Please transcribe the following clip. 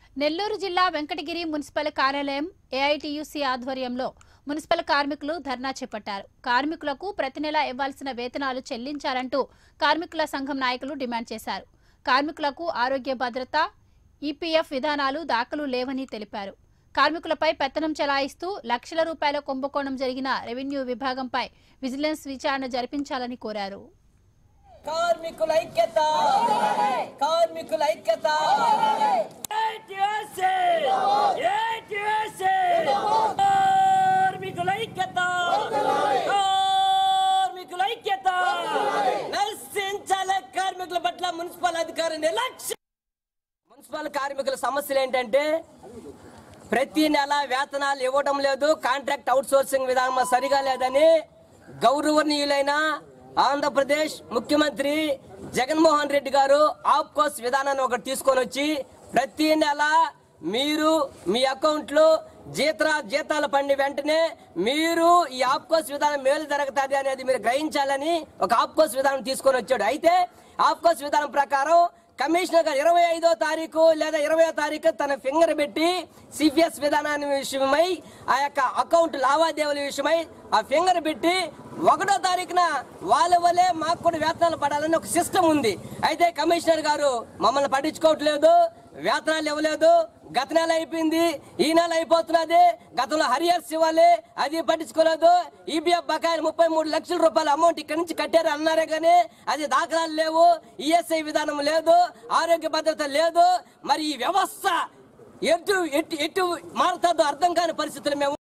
నెల్లూరు జిల్లా వెంకటగిరి మున్సిపల్ కార్యాలయం ఏఐటియుసి ఆధ్వర్యంలో మున్సిపల్ కార్మికులు ధర్నా చేపట్టారు కార్మికులకు ప్రతి నెల ఇవ్వాల్సిన వేతనాలు చెల్లించాలంటూ కార్మికుల సంఘం నాయకులు డిమాండ్ చేశారు కార్మికులకు ఆరోగ్య భద్రత ఈపీఎఫ్ విధానాలు దాఖలు లేవని తెలిపారు కార్మికులపై పెత్తనం చెలాయిస్తూ లక్షల రూపాయల కుంభకోణం జరిగిన రెవెన్యూ విభాగంపై విజిలెన్స్ విచారణ జరిపించాలని కోరారు కార్మికుల ఐక్యత కార్మికుల ఐక్యత ఏటీఎస్ఏ! ఏటీఎస్ఏ! కార్మికుల ఐక్యత కార్మికుల ఐక్యత నశించాల కార్మికుల పట్ల మున్సిపల్ అధికారి నిర్లక్ష్యం మున్సిపల్ కార్మికుల సమస్యలు ఏంటంటే ప్రతి నెల వేతనాలు ఇవ్వడం లేదు కాంట్రాక్ట్ అవుట్ సోర్సింగ్ విధానం సరిగా లేదని గౌరవనీయులైన ఆంధ్రప్రదేశ్ ముఖ్యమంత్రి జగన్మోహన్ రెడ్డి గారు ఆప్కోస్ విధానాన్ని ఒకటి తీసుకొని వచ్చి ప్రతి నెల మీరు మీ అకౌంట్లో జీతరా జీతాలు పండి వెంటనే మీరు ఈ ఆప్కోస్ విధానం మేలు జరుగుతుంది అనేది మీరు గ్రహించాలని ఒక ఆప్కోస్ విధానం తీసుకొని వచ్చాడు అయితే ఆప్కోస్ విధానం ప్రకారం కమిషనర్ గారు ఇరవై ఐదో తారీఖు లేదా ఇరవై తారీఖు తన ఫింగర్ పెట్టి సిపిఎస్ విధానాన్ని విషయమై ఆ యొక్క అకౌంట్ లావాదేవీల విషయమై ఆ ఫింగర్ పెట్టి ఒకటో తారీఖున వాళ్ళ వల్లే మాకు కూడా వేతనాలు పడాలని ఒక సిస్టమ్ ఉంది అయితే కమిషనర్ గారు మమ్మల్ని పట్టించుకోవట్లేదు వేతనాలు ఇవ్వలేదు గత నెల అయిపోయింది ఈ నెల అయిపోతున్నది గతంలో హరియర్స్ ఇవ్వాలి అది పట్టించుకోలేదు ఈపీఎఫ్ బకాయిలు ముప్పై మూడు లక్షల రూపాయల అమౌంట్ ఇక్కడి నుంచి కట్టారు అన్నారే కానీ అది దాఖలాలు లేవు ఈఎస్ఐ విధానం లేదు ఆరోగ్య భద్రత లేదు మరి ఈ వ్యవస్థ ఎటు ఎటు ఎటు మారుతుందో అర్థం కాని పరిస్థితులు మేము